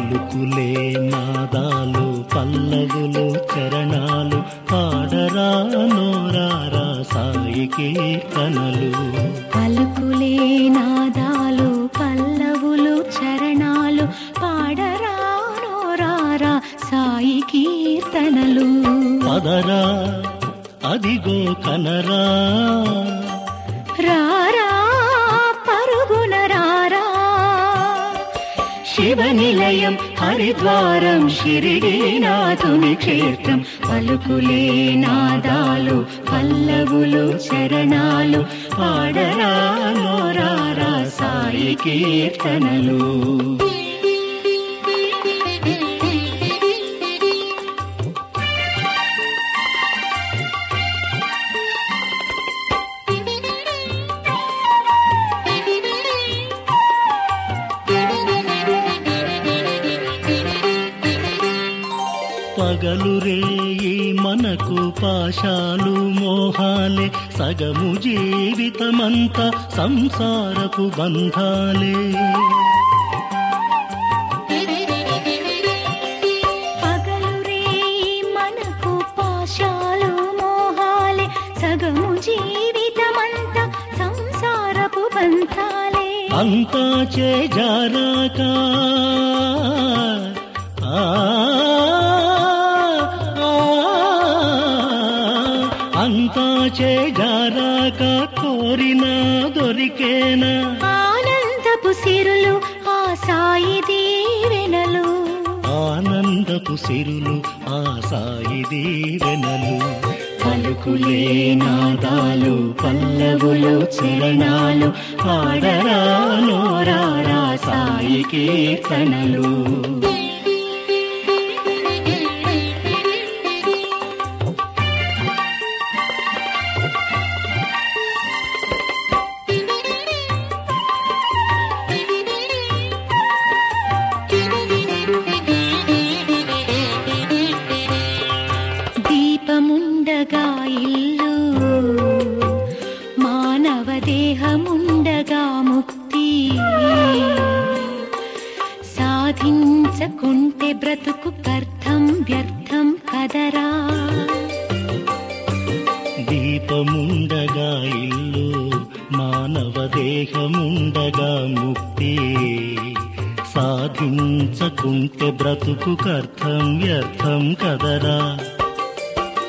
పలుకులే నాదాలు పల్లవులు చరణాలు పాడరా నోరారా సాయి కీర్తనలు పలుకులే నాదాలు పల్లవులు చరణాలు పాడరా నోరారా సాయి కీర్తనలు పదరా అదిగో కనరా రారా పరుగున రారా శివ నిలయం హరిద్వారం షిరిడీనాథుని క్షేత్రం పలుకులే నాదాలు పల్లవులు చరణాలు పాడరా నోరారా సాయి కీర్తనలు పగలు రేయి మనకు పాశాలు మోహాలే సగము జీవితమంతా సంసారపు బంధాలే పగలు రే మనకు పాశాలు మోహాలే సగము జీవితమంతా సంసారపు బంధాలే అంతా చేజారాక ఆ, ఆ, అంతా చేజారాక కోరినా దొరికేనా ఆనందపు సిరులు ఆ సాయి దీవెనలు ఆనందపు సిరులు ఆ సాయి దీవెనలు పలుకులే నాదాలు పల్లవులు చరణాలు పాడరా నోరారా సాయి కీర్తనలు దీపముండగా ఇల్లు మానవ దేహముండగా ముక్తి సాధించకుంటే బ్రతుకు కర్థం వ్యర్థం కదరా దీపముండగా ఇల్లు మానవ దేహముండగా ముక్తి సాధించకుంటే బ్రతుకు కర్థం వ్యర్థం కదరా